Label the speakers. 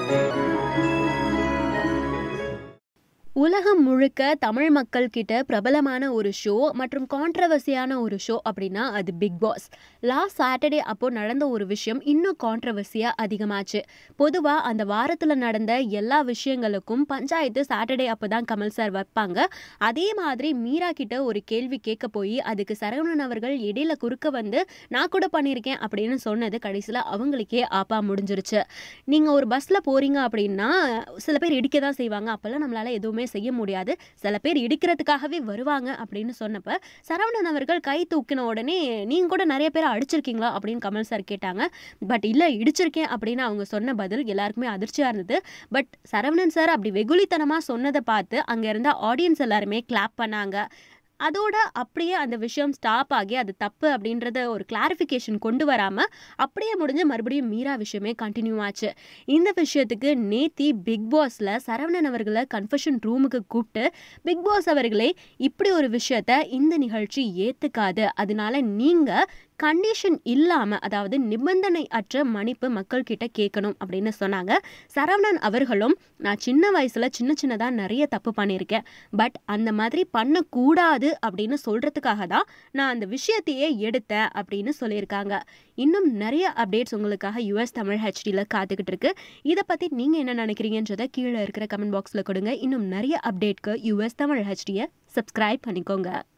Speaker 1: உலகம் முழுக்க தமிழ் மக்கள் கிட்ட பிரபலமான ஒரு ஷோ மற்றும் கான்ட்ரவர்சியான ஒரு ஷோ அப்படின்னா அது பிக் பாஸ் லாஸ்ட் சாட்டர்டே அப்போ நடந்த ஒரு விஷயம் இன்னும் கான்ட்ரவர்சியாக அதிகமாச்சு பொதுவாக அந்த வாரத்தில் நடந்த எல்லா விஷயங்களுக்கும் பஞ்சாயத்து சாட்டர்டே அப்போ தான் கமல் சார் வைப்பாங்க அதே மாதிரி மீரா கிட்ட ஒரு கேள்வி கேட்க போய் அதுக்கு சரவணன் அவர்கள் இடையில குறுக்க வந்து நான் கூட பண்ணியிருக்கேன் அப்படின்னு சொன்னது கடைசியில் அவங்களுக்கே ஆப்பா முடிஞ்சிருச்சு நீங்கள் ஒரு பஸ்ஸில் போகிறீங்க அப்படின்னா சில பேர் இடிக்க தான் செய்வாங்க அப்போல்லாம் நம்மளால் எதுவுமே செய்ய முடியாது சில பேர் இடிக்கிறதுக்காகவே வருவாங்க அப்படின்னு சொன்னப்ப சரவணன் அவர்கள் கை தூக்கின உடனே நீங்கள் கூட நிறைய பேர் அடிச்சிருக்கீங்களா அப்படின்னு கமல் சார் கேட்டாங்க பட் இல்லை இடிச்சிருக்கேன் அப்படின்னு அவங்க சொன்ன பதில் எல்லாருக்குமே அதிர்ச்சியாக இருந்தது பட் சரவணன் சார் அப்படி வெகுளித்தனமாக சொன்னதை பார்த்து அங்கே இருந்த ஆடியன்ஸ் எல்லாருமே கிளாப் பண்ணாங்க அதோட அப்படியே அந்த விஷயம் ஸ்டாப் ஆகி அது தப்பு அப்படின்றத ஒரு கிளாரிஃபிகேஷன் கொண்டு வராமல் அப்படியே முடிஞ்சு மறுபடியும் மீரா விஷயமே கண்டினியூ ஆச்சு இந்த விஷயத்துக்கு நேத்தி பிக் பாஸில் சரவணன் அவர்களை கன்ஃபெஷன் ரூமுக்கு கூப்பிட்டு பிக் பாஸ் அவர்களே இப்படி ஒரு விஷயத்த இந்த நிகழ்ச்சி ஏற்றுக்காது அதனால நீங்கள் கண்டிஷன் இல்லாமல் அதாவது நிபந்தனை அற்ற மன்னிப்பு மக்கள்கிட்ட கேட்கணும் அப்படின்னு சொன்னாங்க சரவணன் அவர்களும் நான் சின்ன வயசில் சின்ன சின்னதாக நிறைய தப்பு பண்ணியிருக்கேன் பட் அந்த மாதிரி பண்ணக்கூடாது அப்படின்னு சொல்கிறதுக்காக தான் நான் அந்த விஷயத்தையே எடுத்தேன் அப்படின்னு சொல்லியிருக்காங்க இன்னும் நிறைய அப்டேட்ஸ் உங்களுக்காக யூஎஸ் தமிழ் ஹெச்டியில் காத்துக்கிட்டு இருக்கு இதை பற்றி நீங்கள் என்ன நினைக்கிறீங்கன்றதை கீழே இருக்கிற கமெண்ட் பாக்ஸில் கொடுங்க இன்னும் நிறைய அப்டேட்க்கு யூஎஸ் தமிழ் ஹெச்டியை சப்ஸ்கிரைப் பண்ணிக்கோங்க